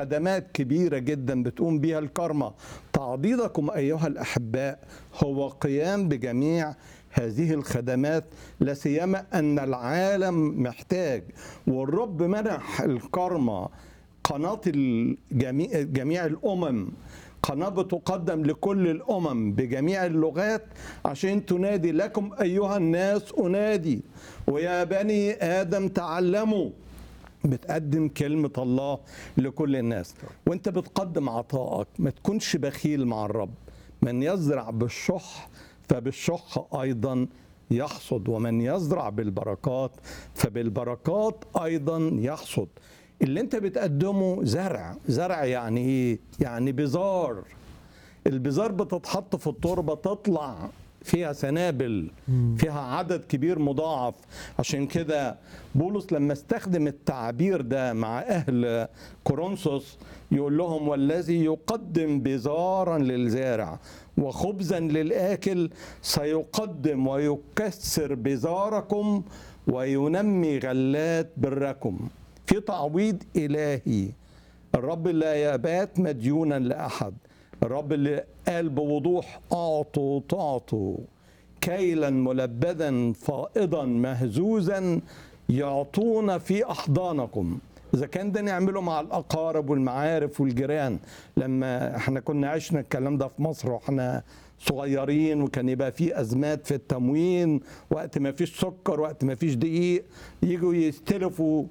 خدمات كبيرة جدا بتقوم بها الكرمة تعضيدكم أيها الأحباء هو قيام بجميع هذه الخدمات لا سيما أن العالم محتاج والرب منح الكرمة قناة الجميع جميع الأمم قناة بتقدم لكل الأمم بجميع اللغات عشان تنادي لكم أيها الناس أنادي ويا بني آدم تعلموا بتقدم كلمة الله لكل الناس وانت بتقدم عطائك ما تكونش بخيل مع الرب من يزرع بالشح فبالشح أيضا يحصد ومن يزرع بالبركات فبالبركات أيضا يحصد اللي انت بتقدمه زرع زرع يعني ايه يعني بذار البذار بتتحط في التربة تطلع فيها سنابل فيها عدد كبير مضاعف عشان كده بولس لما استخدم التعبير ده مع أهل كورنثوس يقول لهم والذي يقدم بذارا للزارع وخبزا للآكل سيقدم ويكسر بذاركم وينمي غلات بركم في تعويض إلهي الرب لا يبات مديونا لأحد الرب اللي قال بوضوح أعطوا تعطوا كيلا ملبدا فائضا مهزوزا يعطون في أحضانكم إذا كان ده نعمله مع الأقارب والمعارف والجيران لما احنا كنا عشنا الكلام ده في مصر واحنا صغيرين وكان يبقى في أزمات في التموين وقت ما فيش سكر وقت ما فيش دقيق يجوا يستلفوا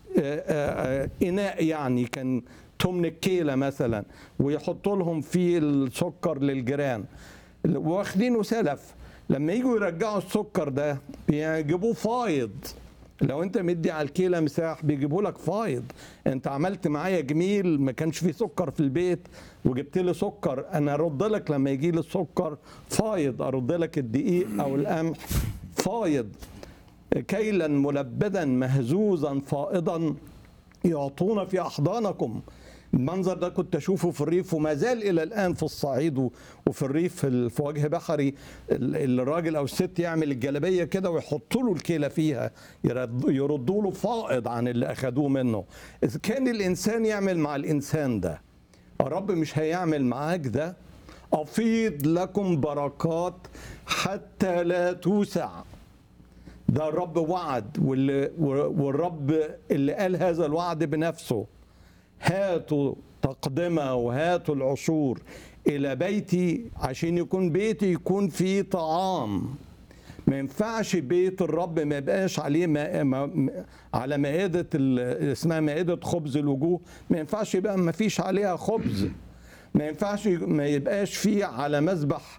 إناء يعني كان تمن الكيلة مثلا ويحطوا لهم فيه السكر للجيران واخدينه سلف لما يجوا يرجعوا السكر ده بيجيبوه فايض لو انت مدي على الكيلة مساح بيجيبوا لك فايض انت عملت معايا جميل ما كانش فيه سكر في البيت وجبت لي سكر انا ارد لك لما يجي لي السكر فايض ارد لك الدقيق او القمح فايض كيلا ملبدا مهزوزا فائضا يعطون في احضانكم المنظر ده كنت اشوفه في الريف وما زال الى الان في الصعيد وفي الريف في وجه بحري الراجل او الست يعمل الجلابيه كده ويحطوا له الكيله فيها يردوا له فائض عن اللي اخذوه منه اذا كان الانسان يعمل مع الانسان ده الرب مش هيعمل معاك ده افيض لكم بركات حتى لا توسع ده الرب وعد والرب اللي قال هذا الوعد بنفسه هاتوا تقدمة وهاتوا العشور إلى بيتي عشان يكون بيتي يكون فيه طعام ما ينفعش بيت الرب ما يبقاش عليه ما ما على مائدة اسمها مائدة خبز الوجوه ما ينفعش يبقى ما فيش عليها خبز ما ينفعش ما يبقاش فيه على مذبح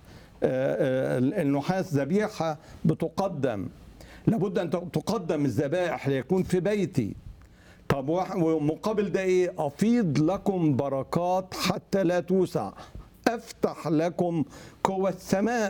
النحاس ذبيحة بتقدم لابد أن تقدم الذبائح ليكون في بيتي طب ومقابل ده ايه افيض لكم بركات حتى لا توسع افتح لكم قوى السماء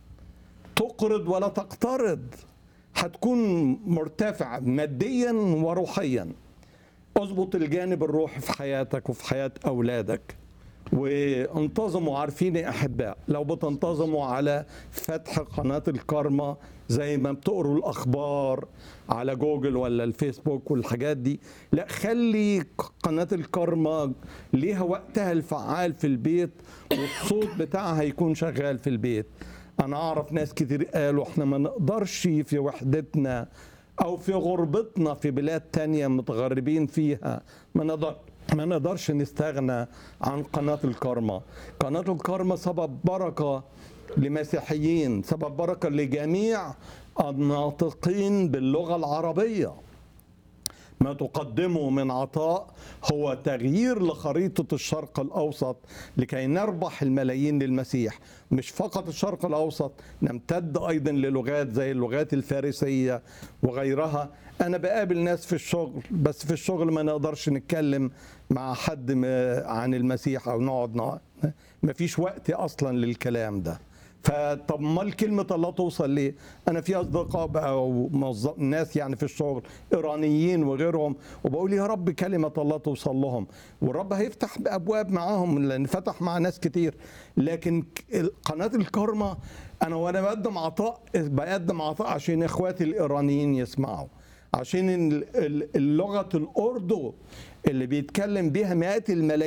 تقرض ولا تقترض هتكون مرتفع ماديا وروحيا اظبط الجانب الروحي في حياتك وفي حياه اولادك وانتظموا عارفين يا احباء لو بتنتظموا على فتح قناه الكارما زي ما بتقروا الاخبار على جوجل ولا الفيسبوك والحاجات دي لا خلي قناه الكارما ليها وقتها الفعال في البيت والصوت بتاعها يكون شغال في البيت انا اعرف ناس كتير قالوا احنا ما نقدرش في وحدتنا او في غربتنا في بلاد تانية متغربين فيها ما نقدر ما نقدرش نستغنى عن قناة الكارما قناة الكارما سبب بركة لمسيحيين سبب بركة لجميع الناطقين باللغة العربية ما تقدمه من عطاء هو تغيير لخريطة الشرق الأوسط لكي نربح الملايين للمسيح مش فقط الشرق الأوسط نمتد أيضا للغات زي اللغات الفارسية وغيرها أنا بقابل ناس في الشغل بس في الشغل ما نقدرش نتكلم مع حد عن المسيح أو نقعد ما فيش وقت أصلا للكلام ده فطب امال كلمه الله توصل ليه؟ انا في اصدقاء بقى او ناس يعني في الشغل ايرانيين وغيرهم وبقول يا رب كلمه الله توصل لهم والرب هيفتح ابواب معاهم لان فتح مع ناس كتير لكن قناه الكرمه انا وانا بقدم عطاء بقدم عطاء عشان اخواتي الايرانيين يسمعوا عشان ال- ال- اللغه الاردو اللي بيتكلم بيها مئات الملايين